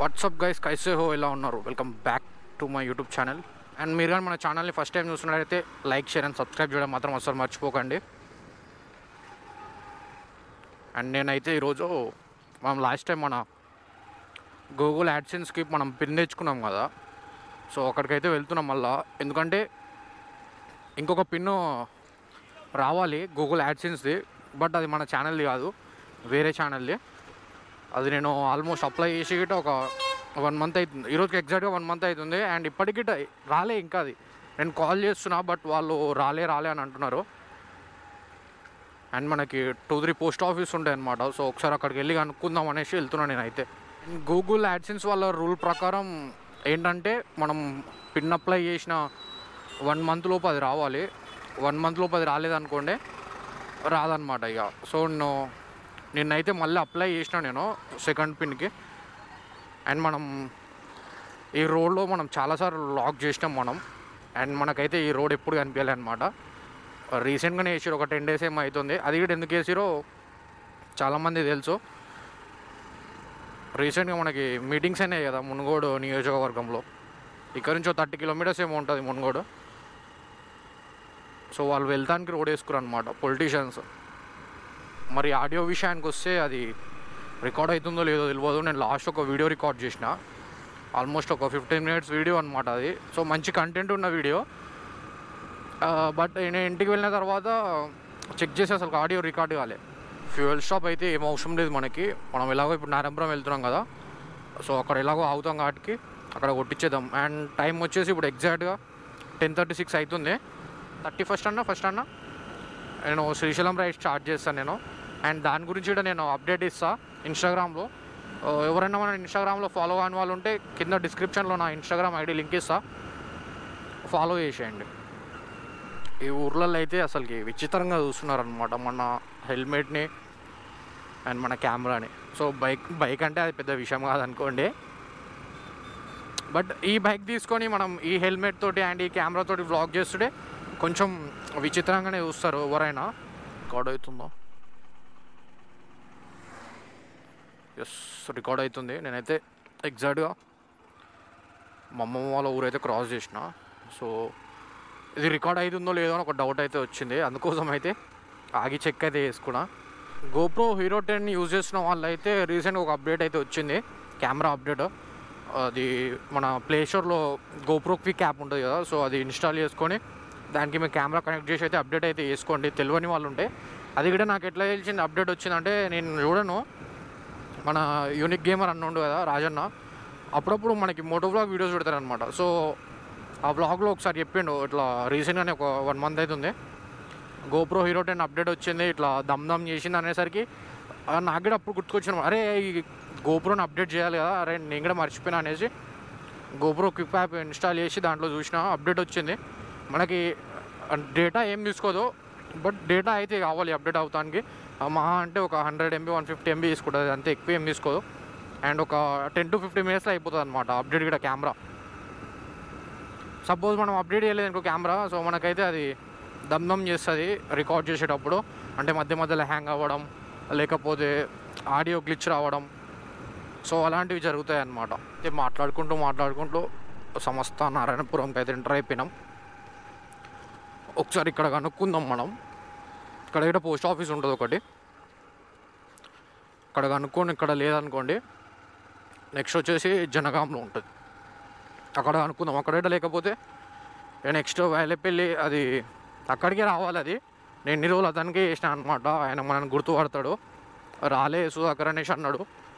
WhatsApp guys కైసే హో ఎలా ఉన్నారు welcome back to my YouTube channel and మీరు కానీ మన ఛానల్ని ఫస్ట్ టైం చూస్తున్నట్లయితే లైక్ షేర్ అండ్ సబ్స్క్రైబ్ చేయడం మాత్రం అసలు మర్చిపోకండి అండ్ నేనైతే ఈరోజు మనం లాస్ట్ టైం మన గూగుల్ యాడ్సెన్స్కి మనం పిన్ తెచ్చుకున్నాం కదా సో అక్కడికైతే వెళ్తున్నాం మళ్ళా ఎందుకంటే ఇంకొక పిన్ను రావాలి గూగుల్ యాడ్సెన్స్ది బట్ అది మన ఛానల్ది కాదు వేరే ఛానల్ది అది నేను ఆల్మోస్ట్ అప్లై చేసి గిట్ట ఒక వన్ మంత్ అవుతుంది ఈరోజుకి ఎగ్జాక్ట్గా వన్ మంత్ అవుతుంది అండ్ ఇప్పటికి గిట్ట రాలే ఇంకా అది నేను కాల్ చేస్తున్నా బట్ వాళ్ళు రాలే రాలే అని అంటున్నారు అండ్ మనకి టూ త్రీ పోస్ట్ ఆఫీస్ ఉంటాయి అనమాట సో ఒకసారి అక్కడికి వెళ్ళి కనుక్కుందాం అనేసి వెళ్తున్నాను నేనైతే గూగుల్ యాడ్సెన్స్ వాళ్ళ రూల్ ప్రకారం ఏంటంటే మనం పిన్ అప్లై చేసిన వన్ మంత్ లోపు అది రావాలి వన్ మంత్ లోపు అది రాలేదనుకోండి రాదనమాట ఇక సో నేను నిన్నైతే మళ్ళీ అప్లై చేసిన నేను సెకండ్ పిన్కి అండ్ మనం ఈ రోడ్లో మనం చాలాసార్లు లాక్ చేసినాం మనం అండ్ మనకైతే ఈ రోడ్ ఎప్పుడు కనిపించాలి అనమాట రీసెంట్గానే వేసారు ఒక టెన్ డేస్ ఏమో అవుతుంది అది కూడా ఎందుకు వేసారో చాలామంది తెలుసు రీసెంట్గా మనకి మీటింగ్స్ అయినాయి కదా మునుగోడు నియోజకవర్గంలో ఇక్కడ నుంచి థర్టీ కిలోమీటర్స్ ఏమో ఉంటుంది మునుగోడు సో వాళ్ళు వెళ్తానికి రోడ్ వేసుకురు అనమాట పొలిటీషియన్స్ మరి ఆడియో విషయానికి వస్తే అది రికార్డ్ అవుతుందో లేదో తెలియదు నేను లాస్ట్ ఒక వీడియో రికార్డ్ చేసిన ఆల్మోస్ట్ ఒక ఫిఫ్టీన్ మినిట్స్ వీడియో అనమాట అది సో మంచి కంటెంట్ ఉన్న వీడియో బట్ నేను ఇంటికి వెళ్ళిన తర్వాత చెక్ చేసి అసలు ఆడియో రికార్డ్ కాలే ఫ్యూయల్ స్టాప్ అయితే ఏం అవసరం లేదు మనకి మనం ఎలాగో ఇప్పుడు నారాయణపురం వెళ్తున్నాం కదా సో అక్కడ ఎలాగో ఆగుతాం కాబట్టి అక్కడ కొట్టించేద్దాం అండ్ టైం వచ్చేసి ఇప్పుడు ఎగ్జాక్ట్గా టెన్ థర్టీ సిక్స్ అవుతుంది థర్టీ ఫస్ట్ అన్నా ఫస్ట్ అన్నా నేను శ్రీశైలం రైడ్ స్టార్ట్ చేస్తాను నేను అండ్ దాని గురించి కూడా నేను అప్డేట్ ఇస్తా ఇన్స్టాగ్రామ్లో ఆ, ఎవరైనా మన ఇన్స్టాగ్రామ్లో ఫాలో కాని వాళ్ళు ఉంటే కింద డిస్క్రిప్షన్లో నా ఇన్స్టాగ్రామ్ ఐడి లింక్ ఇస్తా ఫాలో చేసేయండి ఈ ఊర్లలో అయితే అసలుకి విచిత్రంగా చూస్తున్నారనమాట మన హెల్మెట్ని అండ్ మన కెమెరాని సో బైక్ బైక్ అంటే అది పెద్ద విషయం కాదనుకోండి బట్ ఈ బైక్ తీసుకొని మనం ఈ హెల్మెట్ తోటి అండ్ ఈ కెమెరా తోటి వ్లాగ్ చేస్తుంటే కొంచెం విచిత్రంగానే చూస్తారు ఎవరైనా రికార్డ్ అవుతుందో ఎస్ రికార్డ్ అవుతుంది నేనైతే ఎగ్జాక్ట్గా మా అమ్మమ్మ వాళ్ళ ఊరైతే క్రాస్ చేసిన సో ఇది రికార్డ్ అవుతుందో లేదో అని ఒక డౌట్ అయితే వచ్చింది అందుకోసం అయితే ఆగి చెక్ అయితే చేసుకున్నా గోప్రో హీరో టెన్ యూజ్ చేసిన వాళ్ళు అయితే రీసెంట్గా ఒక అప్డేట్ అయితే వచ్చింది కెమెరా అప్డేట్ అది మన ప్లే స్టోర్లో గోప్రో క్విక్ యాప్ ఉంటుంది కదా సో అది ఇన్స్టాల్ చేసుకొని దానికి మీ కెమెరా కనెక్ట్ చేసి అయితే అప్డేట్ అయితే చేసుకోండి తెలియని వాళ్ళు ఉంటే అది కూడా నాకు ఎట్లా తెలిసింది అప్డేట్ వచ్చిందంటే నేను చూడను మన యూనిక్ గేమర్ అన్న ఉండు కదా రాజన్న అప్పుడప్పుడు మనకి మోటో బ్లాగ్ వీడియోస్ పెడతారనమాట సో ఆ బ్లాగ్లో ఒకసారి చెప్పిండు ఇట్లా రీసెంట్గానే ఒక వన్ మంత్ అవుతుంది గోప్రో హీరో టెన్ అప్డేట్ వచ్చింది ఇట్లా దమ్ దమ్ చేసింది అనేసరికి ఆ, నాకు కూడా అప్పుడు గుర్తుకొచ్చిన అరే ఈ గోప్రోని అప్డేట్ చేయాలి కదా అరే నేను కూడా మర్చిపోయినా అనేసి గోప్రో క్విక్ యాప్ ఇన్స్టాల్ చేసి దాంట్లో చూసిన అప్డేట్ వచ్చింది మనకి డేటా ఏం తీసుకోదు బట్ డేటా అయితే కావాలి అప్డేట్ అవుతానికి ఆ, మహా అంటే ఒక hundred MB one fifty MB తీసుకుంటుంది అంతే ఎక్కువ ఏం తీసుకోదు అండ్ ఒక టెన్ టు ఫిఫ్టీ మినిట్స్లో అయిపోతుంది అనమాట అప్డేట్ కూడా కెమెరా సపోజ్ మనం అప్డేట్ చేయలేదు ఇంకో కెమెరా సో మనకైతే అది దమ్ దమ్ చేస్తుంది రికార్డ్ చేసేటప్పుడు అంటే మధ్య మధ్యలో హ్యాంగ్ అవ్వడం లేకపోతే ఆడియో గ్లిచ్ రావడం సో అలాంటివి జరుగుతాయి అన్నమాట అయితే మాట్లాడుకుంటూ మాట్లాడుకుంటూ సమస్త నారాయణపురంకి అయితే ఎంటర్ అయిపోయినాం ఒకసారి ఇక్కడ కనుక్కుందాం మనం ఇక్కడ ఇక్కడ పోస్ట్ ఆఫీస్ ఉంటుంది ఒకటి ఇక్కడ కనుక్కొని ఇక్కడ లేదనుకోండి నెక్స్ట్ వచ్చేసి జనగాంలో ఉంటుంది అక్కడ అనుకుందాం అక్కడ లేకపోతే నెక్స్ట్ వేలేపల్లి అది అక్కడికే రావాలి అది నేను ఎన్ని రోజులు అతనికే చేసిన అనమాట ఆయన మనల్ని గుర్తుపడతాడు రాలే సుధాకర్ అనేసి అన్నాడు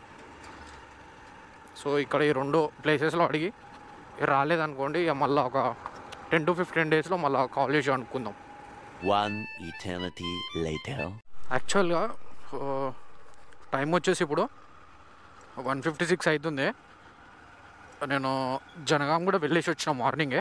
సో ఇక్కడ ఈ రెండు ప్లేసెస్లో అడిగి రాలేదనుకోండి ఇక మళ్ళీ ఒక టెన్ టు ఫిఫ్టీన్ డేస్లో మళ్ళీ కాల్ చేసి అనుకుందాం One eternity later. యాక్చువల్గా టైం వచ్చేసి ఇప్పుడు వన్ ఫిఫ్టీ సిక్స్ అవుతుంది నేను జనగాం కూడా వెళ్ళేసి వచ్చిన మార్నింగే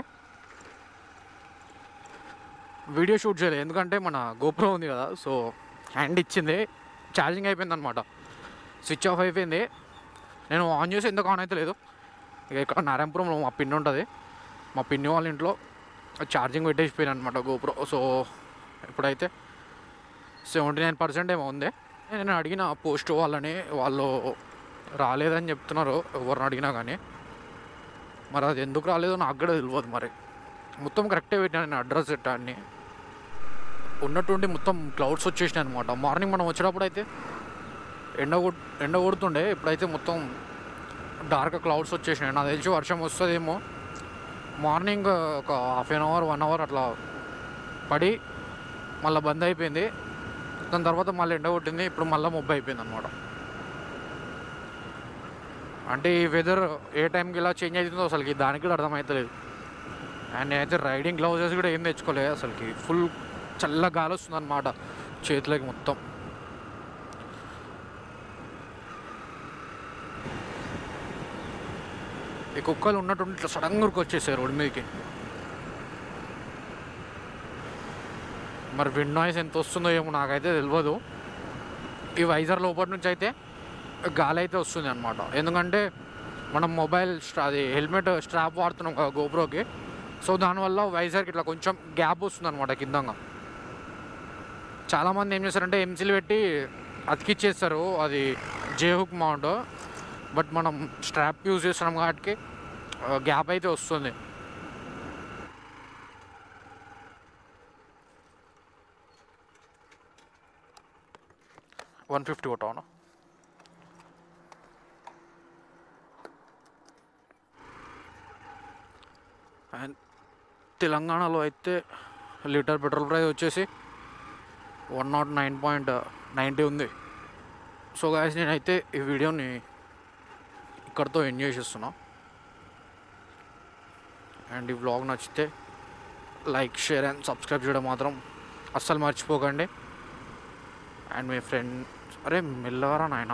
వీడియో షూట్ చేయలేదు ఎందుకంటే మన గోప్రో ఉంది కదా సో హ్యాండ్ ఇచ్చింది ఛార్జింగ్ అయిపోయింది అనమాట స్విచ్ ఆఫ్ అయిపోయింది నేను ఆన్ చేసి ఎందుకు ఆన్ అయితే లేదు ఇక ఇక్కడ నారాయణపురంలో మా పిన్ ఉంటుంది మా పిన్ని వాళ్ళ ఇంట్లో ఛార్జింగ్ పెట్టేసిపోయాను అనమాట గోప్రో సో ఇప్పుడైతే సెవెంటీ నైన్ పర్సెంట్ ఏమో ఉంది నేను అడిగిన పోస్ట్ వాళ్ళని వాళ్ళు రాలేదని చెప్తున్నారు ఎవరిని అడిగినా కానీ మరి అది ఎందుకు రాలేదో నాకు కూడా తెలియదు మరి మొత్తం కరెక్టే పెట్టాను నేను అడ్రస్ పెట్టాన్ని ఉన్నట్టుండి మొత్తం క్లౌడ్స్ వచ్చేసినాయి అనమాట మార్నింగ్ మనం వచ్చినప్పుడు అయితే ఎండ కొట్ ఎండ కొడుతుండే ఇప్పుడైతే మొత్తం డార్క్ క్లౌడ్స్ వచ్చేసినాయి నాకు తెలిసి వర్షం వస్తుందేమో మార్నింగ్ ఒక half an hour one hour అట్లా పడి మళ్ళీ బంద్ అయిపోయింది దాని తర్వాత మళ్ళీ ఎండ కొట్టింది ఇప్పుడు మళ్ళీ మొబ్బు అయిపోయింది అనమాట అంటే ఈ వెదర్ ఏ టైంకి ఇలా చేంజ్ అవుతుందో అసలుకి దానికి కూడా అర్థమవుతలేదు అండ్ నేనైతే రైడింగ్ గ్లౌజెస్ కూడా ఏం తెచ్చుకోలేదు అసలుకి ఫుల్ చల్ల గాలి వస్తుంది అనమాట చేతులకి మొత్తం ఈ కుక్కలు ఉన్నట్టుండి ఇట్లా సడన్గా వచ్చేసారు రోడ్డు మీదకి మరి విండ్ నాయిస్ ఎంత వస్తుందో ఏమో నాకైతే తెలియదు ఈ వైజర్ లోపల నుంచి అయితే గాలి అయితే వస్తుంది అనమాట ఎందుకంటే మనం మొబైల్ స్ట్రా అది హెల్మెట్ స్ట్రాప్ వాడుతున్నాం కదా గోప్రోకి సో దానివల్ల వైజర్కి ఇట్లా కొంచెం గ్యాప్ వస్తుంది అనమాట కిందంగా చాలామంది ఏం చేస్తారంటే ఎంసీలు పెట్టి అతికిచ్చేస్తారు అది జే హుక్ మౌంట్ బట్ మనం స్ట్రాప్ యూజ్ చేస్తున్నాం కాబట్టి గ్యాప్ అయితే వస్తుంది వన్ ఫిఫ్టీ కొట్టాను అండ్ తెలంగాణలో అయితే లీటర్ పెట్రోల్ ప్రైస్ వచ్చేసి one nought nine point ninety ఉంది సో గాయస్ నేనైతే ఈ వీడియోని ఇక్కడితో ఎంజాయ్ చేస్తున్నా అండ్ ఈ వ్లాగ్ నచ్చితే లైక్ షేర్ అండ్ సబ్స్క్రైబ్ చేయడం మాత్రం అస్సలు మర్చిపోకండి అండ్ మీ ఫ్రెండ్ అరే మెల్లవరా నాయన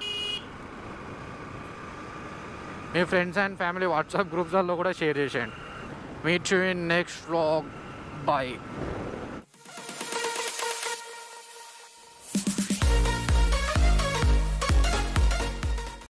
మీ ఫ్రెండ్స్ అండ్ ఫ్యామిలీ వాట్సాప్ గ్రూప్స్లలో కూడా షేర్ చేసేయండి meet you in next vlog bye